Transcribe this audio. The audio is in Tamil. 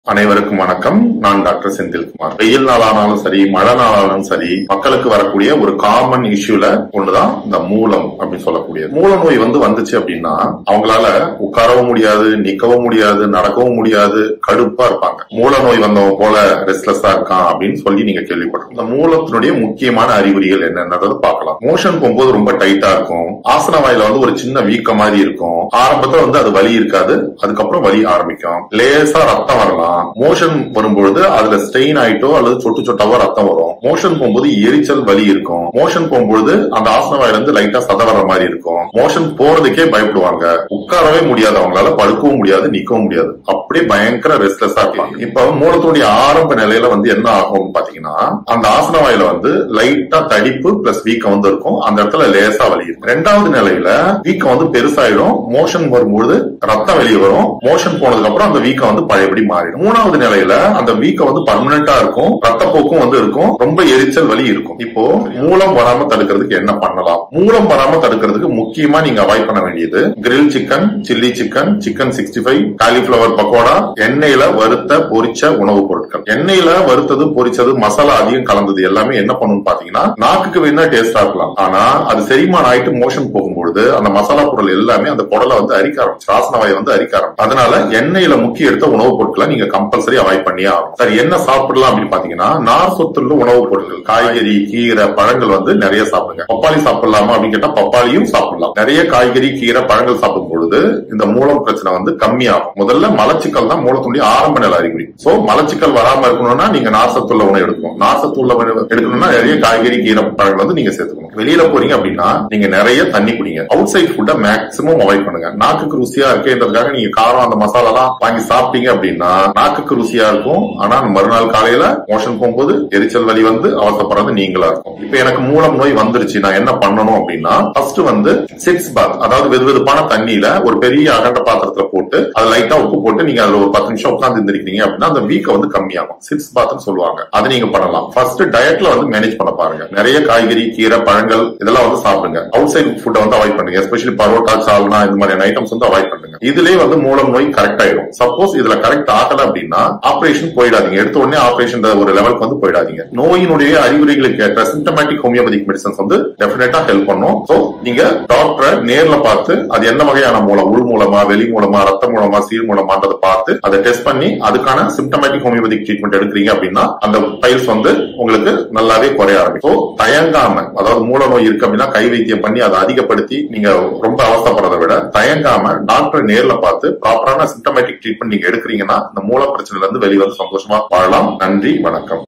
அனைவருக்கும் வணக்கம் நான் டாக்டர் செந்தில்குமார் வெயில் நாளானாலும் சரி மழை நாளானாலும் சரி மக்களுக்கு வரக்கூடிய ஒரு காமன் இஷ்யூல ஒண்ணுதான் இந்த மூலம் அப்படின்னு சொல்லக்கூடியது மூல நோய் வந்து வந்துச்சு அப்படின்னா அவங்களால உட்காரவும் முடியாது நிக்கவும் முடியாது நடக்கவும் முடியாது கடுப்பா இருப்பாங்க மூல நோய் வந்தவங்க போல ரெஸ்ட்லெஸ்ஸா இருக்கான் அப்படின்னு சொல்லி நீங்க கேள்விப்பட்டிருக்கோம் இந்த மூலத்தினுடைய முக்கியமான அறிகுறிகள் என்னன்றதை பார்க்கலாம் மோஷன் போகும்போது ரொம்ப டைட்டா இருக்கும் ஆசன வாயில வந்து ஒரு சின்ன வீக்க மாதிரி இருக்கும் ஆரம்பத்துல வந்து அது வலி இருக்காது அதுக்கப்புறம் வலி ஆரம்பிக்கும் லேசா ரத்தம் வரலாம் மோஷன் வரும்பொழுது அதுல ஸ்டெயின் ஆயிட்டோ அல்லது சொட்டு சொட்டாவோ ரத்தம் வரும் மோஷன் போகும்போது எரிச்சல் வலி இருக்கும் மோஷன் போகும்பொழுது அந்த ஆசன வாயில இருந்து லைட்டா சத வர்ற மாதிரி இருக்கும் மோஷன் போறதுக்கே பயப்படுவாங்க உட்காரவே முடியாது அவங்களால படுக்கவும் முடியாது நிக்கவும் முடியாது அப்படியே பயங்கர ரெஸ்ட்லெஸ்ஸா இருப்பாங்க இப்ப மூலத்துடைய ஆரம்ப நிலையில வந்து என்ன ஆகும்னு பாத்தீங்கன்னா அந்த ஆசன வாயில வந்து லைட்டா தடிப்பு பிளஸ் வீக்கம் வந்து இருக்கும் அந்த இடத்துல லேசா வலி இருக்கும் ரெண்டாவது நிலையில வீக்கம் வந்து பெருசாயிடும் மோஷன் வரும்போது ரத்தம் வெளியே வரும் மோஷன் போனதுக்கு அப்புறம் அந்த வீக்கம் வந்து பழையபடி மாறிடும் மூணாவது நிலையில அந்த வீக்கம் வந்து பர்மனண்டா இருக்கும் ரத்தப்போக்கும் வந்து இருக்கும் ரொம்ப எரிச்சல் வலி இருக்கும் இப்போ மூலம் வராம தடுக்கிறதுக்கு என்ன பண்ணலாம் மூலம் வராம தடுக்கிறதுக்கு முக்கியமா நீங்க அவாய்ட் பண்ண வேண்டியது grill chicken chilli chicken chicken sixty five cauliflower pakoda எண்ணெயில வறுத்த பொரிச்ச உணவுப் பொருட்கள் எண்ணெயில வறுத்தது பொரிச்சது மசாலா அதிகம் கலந்தது எல்லாமே என்ன பண்ணும் பாத்தீங்கன்னா நாக்குக்கு வேணா டேஸ்டா இருக்கலாம் ஆனா அது செரிமானம் ஆயிட்டு மோஷன் போகும்பொழுது அந்த மசாலா பொருள் எல்லாமே அந்த குடலை வந்து அரிக்க ஆரம்பிச்சு வாசனவாயை வந்து அரிக்க ஆரம்பிச்சு அதனால எண்ணெயில முக்கிய எடுத்த உணவுப் பொருட்களை நீங்க கம்பல்சரி அவாய்ட் பண்ணியே ஆகும் சரி என்ன சாப்பிடலாம் அப்படின்னு பாத்தீங்கன்னா நார் சொத்துள்ள உணவுப் பொருட்கள் காய்கறி கீரை பழங்கள் வந்து நிறைய சாப்பிடுங்க பப்பாளி சாப்பிடலாமா அப்படின்னு கேட்டா பப்பாளியும் சாப்பிடலாம் நிறைய காய்கறி கீரை பழங்கள் சாப்பிடும் பொழுது இந்த மூலம் பிரச்சனை வந்து கம்மியாகும் முதல்ல மலச்சிக்கல் தான் மூலத்துடைய ஆரம்ப நிலை அறிகுறி சோ மலச்சிக்கல் வராம இருக்கணும்னா நீங்க நார்சத்துள்ள உணவு எடுக்கணும் நார்சத்துள்ள உணவு எடுக்கணும்னா நிறைய காய்கறி கீரை பழங்கள் வந்து நீங்க சேர்த்துக்கணும் வெளியில போறீங்க அப்படின்னா நீங்க நிறைய தண்ணி குடிங்க அவுட் சைட் ஃபுட்டை மேக்சிமம் அவாய்ட் பண்ணுங்க நாக்குக்கு ருசியா இருக்கேன்றதுக்காக நீங்க காரம் அந்த மசாலாலாம் வாங்கி சாப்பிட்டீங்க அப்படின்னா நாக்குக்கு ருசியா இருக்கும் ஆனா மறுநாள் காலையில மோஷன் போகும்போது எரிச்சல் வலி வந்து அவசரப்படுறது நீங்களா இருக்கும் இப்ப எனக்கு மூலம் நோய் வந்துருச்சு நான் என்ன பண்ணணும் அப்படின்னா ஃபர்ஸ்ட் வந்து சிக்ஸ் பாத் அதாவது வெது வெதுப்பான தண்ணியில ஒரு பெரிய அகண்ட பாத்திரத்துல போட்டு அது லைட்டா உப்பு போட்டு நீங்க அதுல ஒரு பத்து நிமிஷம் உட்கார்ந்து இருந்திருக்கீங்க அப்படின்னா அந்த வீக்க வந்து கம்மியாகும் சிக்ஸ் பாத்னு சொல்லுவாங்க அது நீங்க பண்ணலாம் ஃபர்ஸ்ட் டயட்ல வந்து மேனேஜ் பண்ண பாருங்க நிறைய காய்கறி கீரை பழங்கள் இதெல்லாம் வந்து சாப்பிடுங்க அவுட் சைட் ஃபுட்டை வந்து அவாய்ட் பண்ணுங்க எஸ்பெஷலி பரோட்டா சால்னா இந்த மாதிரியான ஐட்டம்ஸ் வந்து அவாய்ட் பண்ணுங்க இதுலயே வந்து மூலம் நோய் கரெக்ட் ஆயிடும் சப்போஸ் இதுல கரெக்ட் ஆகல அப்படின்னா ஆபரேஷன் போயிடாதீங்க எடுத்த உடனே ஆபரேஷன் ஒரு லெவலுக்கு வந்து போயிடாதீங்க நோயினுடைய அறிகுறிகளுக்கு ஏற்ற சிம்டமேட்டிக் ஹோமியோபதிக் மெடிசன்ஸ் வந்து டெஃபினட்டா ஹெல்ப் பண்ணும் சோ நீங்க டாக்டரை நேர்ல பார்த்து அது என்ன வகையான மூலம் உள் மூலமா வெளி மூலமா ரத்த மூலமா சீர் மூலமான்றதை பார்த்து அதை டெஸ்ட் பண்ணி அதுக்கான சிம்டமேட்டிக் ஹோமியோபதிக் ட்ரீட்மெண்ட் எடுக்கிறீங்க அப்படின்னா அந்த ஃபைல்ஸ் வந்து உங்களுக்கு நல்லாவே குறைய ஆரம்பிக்கும் So, தயங்காம அதாவது மூல நோய் இருக்கு அப்படின்னா கை வைத்தியம் பண்ணி அதை அதிகப்படுத்தி நீங்க ரொம்ப அவஸ்தப்படுறதை விட தயங்காம டாக்டரை நேர்ல பார்த்து ப்ராப்பரான சிம்டமேட்டிக் ட்ரீட்மெண்ட் நீங்க எடுக்கிறீங்கன்னா இந்த மூல பிரச்சனையில இருந்து வெளியே வந்து சந்தோஷமா வாழலாம் நன்றி வணக்கம்